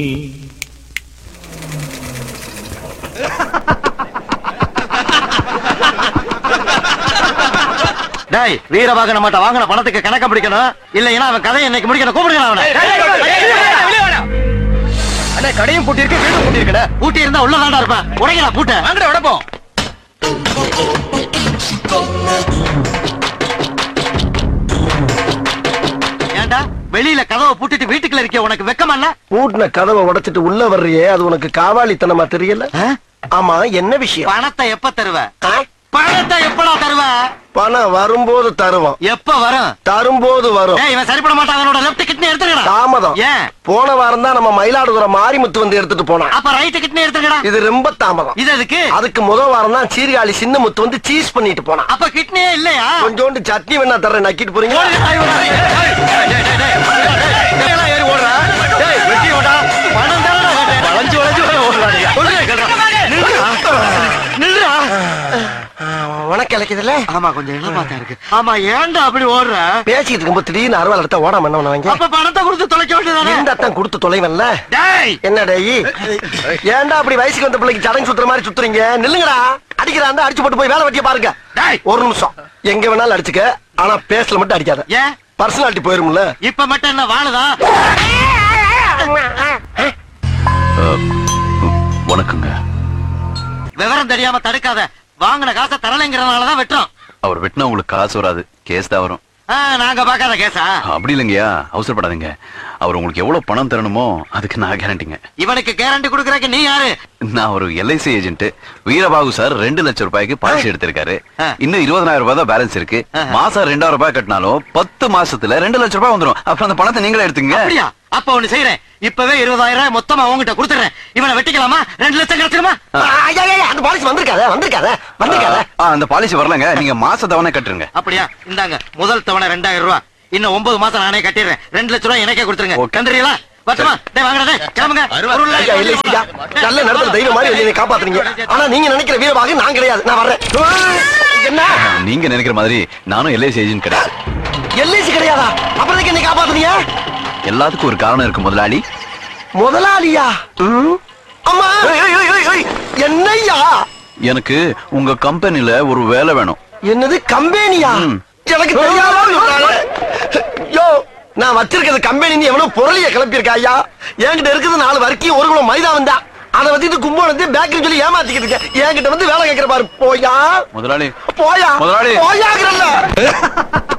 டேய் வீரவாகன மாட்ட வாங்கின பணத்துக்கு கணக்க பிடிக்கணும் இல்லைன்னா அவன் கதையை இன்னைக்கு முடிக்கணும் கூப்பிடுங்க அவனை அண்ணா கடையும் பூட்டி இருக்கு வீடும் பூட்டி இருக்குடா பூட்டி இருந்தா உள்ளதாண்டா இருப்பேன் உடைங்களா பூட்ட வாங்கடா உடப்போம் ஏன்டா வெளியில கதவை பூட்டிட்டு வீட்டுக்குள்ள இருக்கிய உனக்கு வெக்கமா இல்ல பூட்டின கதவை உடைச்சிட்டு உள்ள வர்றியே அது உனக்கு காவாலித்தனமா தெரியல ஆமா என்ன விஷயம் பணத்தை எப்ப தருவ ஆ? பணத்தை எப்படா தருவ பணம் வரும்போது தருவோம் எப்ப வரும் தரும்போது வரும் ஏய் இவன் சரிப்பட மாட்டான் அவனோட லெஃப்ட் கிட்னி எடுத்துக்கடா தாமதம் ஏன் போன வாரம் தான் நம்ம மயிலாடுதுறை மாரிமுத்து வந்து எடுத்துட்டு போனான் அப்ப ரைட் கிட்னி எடுத்துக்கடா இது ரொம்ப தாமதம் இது எதுக்கு அதுக்கு முதல் வாரம் தான் சீர்காழி சின்ன முத்து வந்து சீஸ் பண்ணிட்டு போனான் அப்ப கிட்னியே இல்லையா கொஞ்சோண்டு சட்னி வேணா தர்றேன் நக்கிட்டு போறீங்களா பணம் தானடா கேட்டேன். வளைஞ்சு வளைஞ்சு வர ஓடுறானுங்க. சொல்றேன் கேளுடா. நில்லுடா. நில்லுடா. உனக்கு இலக்கியதுல ஆமா கொஞ்சம் இளமாத்தா இருக்கு ஆமா ஏன்டா அப்படி ஓடுற பேசிட்டு இருக்கும்போது திடீர்னு அறுவாள் எடுத்தா ஓடாம என்ன பண்ணுவாங்க அப்ப பணத்தை கொடுத்து தொலைக்க வேண்டியதானே இந்த அத்தான் கொடுத்து தொலைவன்ல டேய் என்ன டேய் ஏன்டா அப்படி வயசுக்கு வந்த பிள்ளைக்கு சடங்கு சுத்துற மாதிரி சுத்துறீங்க நில்லுங்கடா அடிக்கிறாண்டா அடிச்சு போட்டு போய் வேலை வெட்டிய பாருங்க டேய். ஒரு நிமிஷம் எங்க வேணாலும் அடிச்சுக்க ஆனா பேசல மட்டும் அடிக்காத ஏன் பர்சனாலிட்டி போயிரும்ல இப்ப மட்டும் என்ன வாழுதா வணக்கங்க விவரம் தெரியாம தடுக்காத வாங்கின காசை தரலைங்கிறதுனாலதான் வெட்டுறோம் அவர் வெட்டினா உங்களுக்கு காசு வராது கேஸ் தான் வரும் ஆ, நாங்க பாக்காத கேசா அப்படி இல்லைங்கய்யா அவசரப்படாதீங்க அவர் உங்களுக்கு எவ்வளவு பணம் தரணுமோ அதுக்கு நான் கேரண்டிங்க இவனுக்கு கேரண்டி குடுக்கறக்கு நீ யாரு நான் ஒரு எல்ஐசி ஏஜென்ட் வீரபாகு சார் ரெண்டு லட்சம் ரூபாய்க்கு பாலிசி எடுத்திருக்காரு ஆ. இன்னும் இருபதாயிரம் ரூபாய் தான் பேலன்ஸ் இருக்கு ஆஹா. மாசம் ரெண்டாயிரம் ரூபாய் கட்டினாலும் பத்து மாசத்துல ரெண்டு லட்சம் ரூபாய் வந்துரும் அப்புறம் அந்த பணத்தை நீங்களே எடுத்துங்க அப்படியா அப்ப ஒண்ணு செய்யறேன் இப்பவே இருபதாயிரம் ரூபாய் மொத்தமா உங்ககிட்ட கொடுத்துறேன் இவனை வெட்டிக்கலாமா ரெண்டு லட்சம் கிடைச்சிருமா ஐயா, ஐயா, அந்த பாலிசி வந்திருக்காத வந்திருக்காத வந்திருக்காத ஆ, அந்த பாலிசி வரலங்க நீங்க மாச தவணை கட்டுருங்க அப்படியா இந்தாங்க முதல் தவணை ரெண்டாயிரம் ரூபாய் இன்னும் ஒன்பது மாசம் நானே கட்டிடுறேன் ரெண்டு லட்சம் ரூபாய் எனக்கே கொடுத்துருங்க ஓகே. கண்டுறீங்களா வரட்டுமா டேய் வாங்கடா டேய் கிளம்புங்க ஒரு ஐயா, இல்லை, ஐயா. நல்ல நேரத்துல தெய்வம் மாதிரி வந்து என்னை காப்பாத்துறீங்க ஆனா நீங்க நினைக்கிற வீரபாக நான் கிடையாது நான் வர்றேன் என்ன நீங்க நினைக்கிற மாதிரி நானும் எல்ஐசி ஏஜென்ட் கிடையாது எல்ஐசி கிடையாதா அப்புறம் எதுக்கு என்னை காப்பாத்துறீங்க எல்லாத்துக்கும் ஒரு காரணம் இருக்கு முதலாளி முதலாளியா ம்? அம்மா என்னய்யா எனக்கு உங்க கம்பெனில ஒரு வேலை வேணும் என்னது கம்பெனியா ம். எனக்கு தெரியாம சொல்றாங்க. யோ நான் வச்சிருக்கிறது கம்பெனி எவ்வளவு பொருளிய கிளப்பியிருக்கா ஐயா என்கிட்ட இருக்குது நாலு வரைக்கும் ஒரு குளம் மைதா வந்தா அதை வச்சுட்டு கும்போணத்து பேக்கரி சொல்லி ஏமாத்திக்கிட்டு இருக்கேன் என்கிட்ட வந்து வேலை கேட்கிற பாரு போயா முதலாளி போயா முதலாளி. போயாங்கிறல்ல